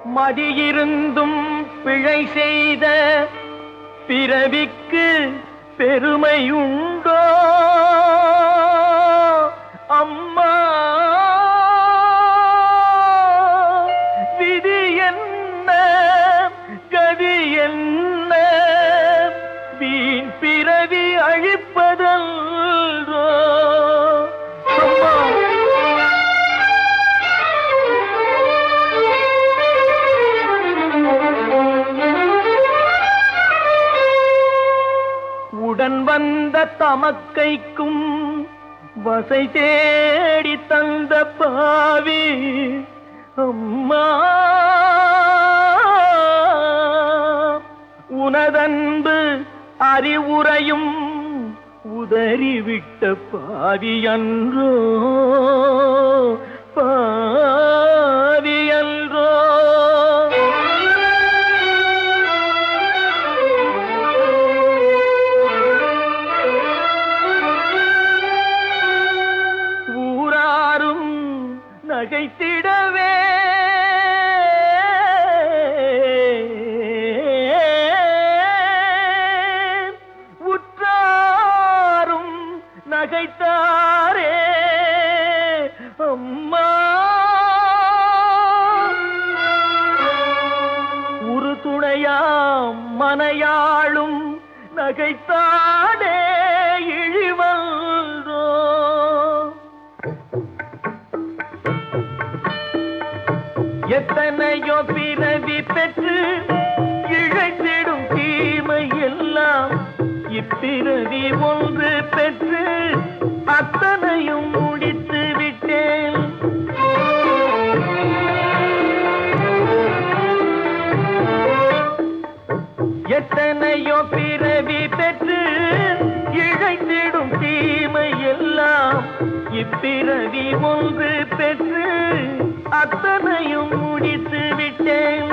மதியிருந்தும் பிழை செய்த பிறவிக்கு பெருமையுண்டோ அம்மா விதி என்ன கதி என்ன வீண் பிறவி அழிப்பதல்றோ அம்மா உடன் வந்த தமக்கைக்கும் வசை தேடி தந்த பாவி அம்மா உனதன்பு அறிவுரையும் உதறிவிட்ட பாவி அன்றோ பாவி அன்றோ ஊராரும் நகைத்திடவே உற்றாரும் நகைத்தாரே அம்மா ஒரு துணையாம் மனையாளும் நகைத்தானே இழிவல்றோ எத்தனையோ பிறவி பெற்று இழைத்திடும் தீமை எல்லாம் இப்பிறவி ஒன்று பெற்று அத்தனையும் முடித்து விட்டேன் எத்தனையோ பிறவி பெற்று இழைத்திடும் தீமை எல்லாம் இப்பிறவி ஒன்று பெற்று அத்தனையும் முடித்து விட்டேன்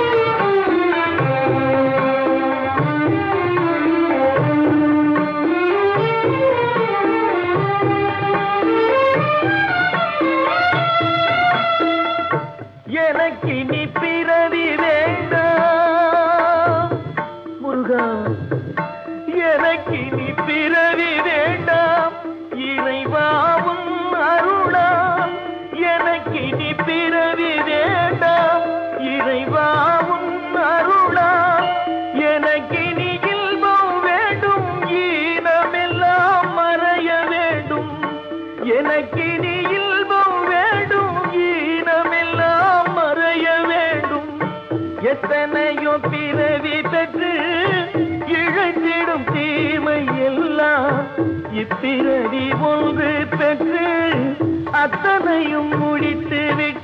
எனக்கு இனி பிறவி வேண்டாம் முருகா எனக்கு இனி பிறவி வேண்டாம் இறைவாவும் அருளாம் எனக்கு இனி பிறவி வேண்டாம் இறைவாவும் அருளாம் எனக்கு இனி இல்பம் வேண்டும் ஈனமெல்லாம் மறைய வேண்டும் எனக்கு இனி இல்பம் வேண்டும் ஈனமெல்லாம் மறைய வேண்டும் எத்தனையோ பிறவி பெற்று இழைத்திடும் தீமை எல்லாம் இப்பிறவி ஒன்று பெற்று அத்தனையும் முடித்து விட்டு